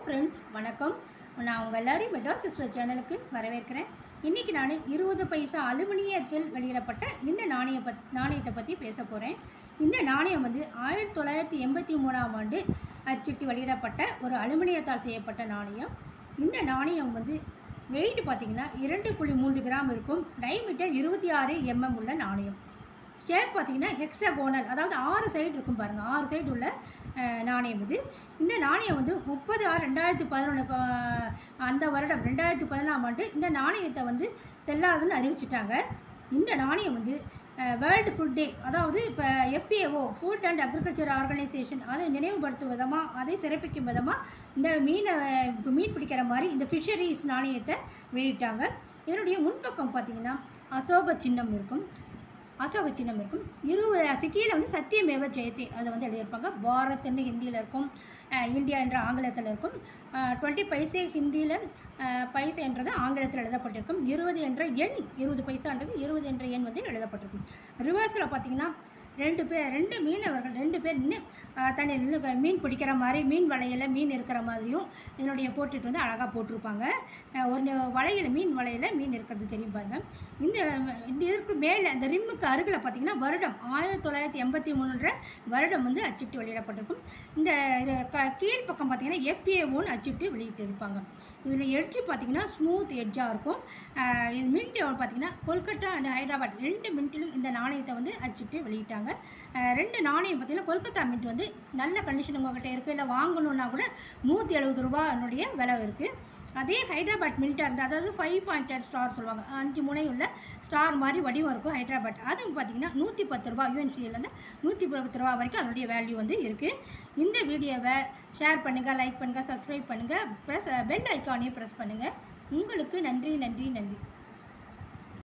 friends வணக்கம் நான் உங்கள் எல்லாரையும் மெட்ராஸ் சிஸ்டர் சேனலுக்கு வரவேற்கிறேன் இன்றைக்கி நான் இருபது பைசா அலுமினியத்தில் வெளியிடப்பட்ட இந்த நாணய பத் நாணயத்தை பற்றி பேச போகிறேன் இந்த நாணயம் வந்து ஆயிரத்தி தொள்ளாயிரத்தி எண்பத்தி மூணாம் ஆண்டு அச்சிட்டு வெளியிடப்பட்ட ஒரு அலுமினியத்தால் செய்யப்பட்ட நாணயம் இந்த நாணயம் வந்து வெயிட் பார்த்திங்கன்னா இரண்டு புள்ளி மூன்று கிராம் இருக்கும் டைமீட்டர் இருபத்தி ஆறு எம்எம் உள்ள நாணயம் ஷேப் பார்த்தீங்கன்னா ஹெக்ஸாகோனல் அதாவது ஆறு சைடு இருக்கும் பாருங்கள் ஆறு சைடு உள்ள அஹ், நாணயம் இது இந்த நாணயம் வந்து முப்பது ஆறு ரெண்டாயிரத்தி பதினொன்று அந்த வருடம் ரெண்டாயிரத்தி பதினாம் ஆண்டு இந்த நாணயத்தை வந்து செல்லாதுன்னு அறிவிச்சிட்டாங்க இந்த நாணயம் வந்து வேர்ல்டு ஃபுட் டே அதாவது இப்போ FAO food and agriculture organisation அதை நினைவுபடுத்தும் விதமாக அதை சிறப்பிக்கும் விதமாக இந்த மீனை இப்போ மீன் பிடிக்கிற மாதிரி இந்த ஃபிஷரிஸ் நாணயத்தை வெளியிட்டாங்க இதனுடைய முன்பக்கம் பார்த்தீங்கன்னா அசோக சின்னம் இருக்கும் அசோக சின்னம் இருக்கும் இருபது அது கீழே வந்து சத்தியமேவ ஜெயத்தே அதை வந்து எழுதியிருப்பாங்க பாரத்னு ஹிந்தியில் இருக்கும் அஹ் இந்தியா என்ற ஆங்கிலத்தில் இருக்கும் டுவெண்ட்டி பைசே ஹிந்தியில் பைசேன்றது ஆங்கிலத்தில் எழுதப்பட்டிருக்கும் இருபது என்ற எண் இருபது பைசான்றது இருபது என்ற எண் வந்து எழுதப்பட்டிருக்கும் ரிவர்ஸில் பார்த்தீங்கன்னா ரெண்டு பேர் ரெண்டு மீனவர்கள் ரெண்டு பேர் நின்று தண்ணியில் நின்று மீன் பிடிக்கிற மாதிரி மீன் வலையில் மீன் இருக்கிற மாதிரியும் இதனுடைய போட்டுட்டு வந்து அழகாக போட்டிருப்பாங்க அஹ் ஒரு வலையில் மீன் வலையில் மீன் இருக்கிறது தெரியும் பாருங்க இந்த இந்த இதற்கு மேலே அந்த ரிம்முக்கு அருகில் பார்த்தீங்கன்னா வருடம் ஆயிரத்தி தொள்ளாயிரத்தி எண்பத்தி மூணுன்ற வருடம் வந்து அச்சிட்டு வெளியிடப்பட்டிருக்கும் இந்த இது க கீழ் பக்கம் பார்த்தீங்கன்னா எஃபிஏஓன்னு அச்சிட்டு வெளியிட்டு இருப்பாங்க இதில் எட்ஜி பார்த்தீங்கன்னா ஸ்மூத் எட்ஜாக இருக்கும் அஹ் இது மின்ட் பார்த்தீங்கன்னா கொல்கட்டா அண்ட் ஹைதராபாத் ரெண்டு மின்ட்டிலும் இந்த நாணயத்தை வந்து அச்சிட்டு வெளியிட்டாங்க அஹ் ரெண்டு நாணயம் பார்த்தீங்கன்னா கொல்கத்தா மின்ட் வந்து நல்ல கண்டிஷன் உங்கள்கிட்ட இருக்குது இல்லை வாங்கணுன்னா கூட நூற்றி எழுபது ரூபானுடைய விலை இருக்குது அதே ஹைதராபாத் மில்ட்டாக இருந்தால் அதாவது ஃபைவ் பாயிண்டட் ஸ்டார் சொல்லுவாங்க அஞ்சு முனை உள்ள ஸ்டார் மாதிரி வடிவம் இருக்கும் ஹைதராபாத் அது பார்த்தீங்கன்னா நூற்றி பத்து ரூபா யூஎன்சியிலேருந்து நூற்றி பத்து ரூபா வரைக்கும் அதனுடைய வேல்யூ வந்து இருக்குது இந்த வீடியோவை ஷேர் பண்ணுங்கள் லைக் பண்ணுங்கள் சப்ஸ்கிரைப் பண்ணுங்கள் ப்ரெஸ் பெல் ஐக்கானையும் ப்ரெஸ் பண்ணுங்கள் உங்களுக்கு நன்றி நன்றி நன்றி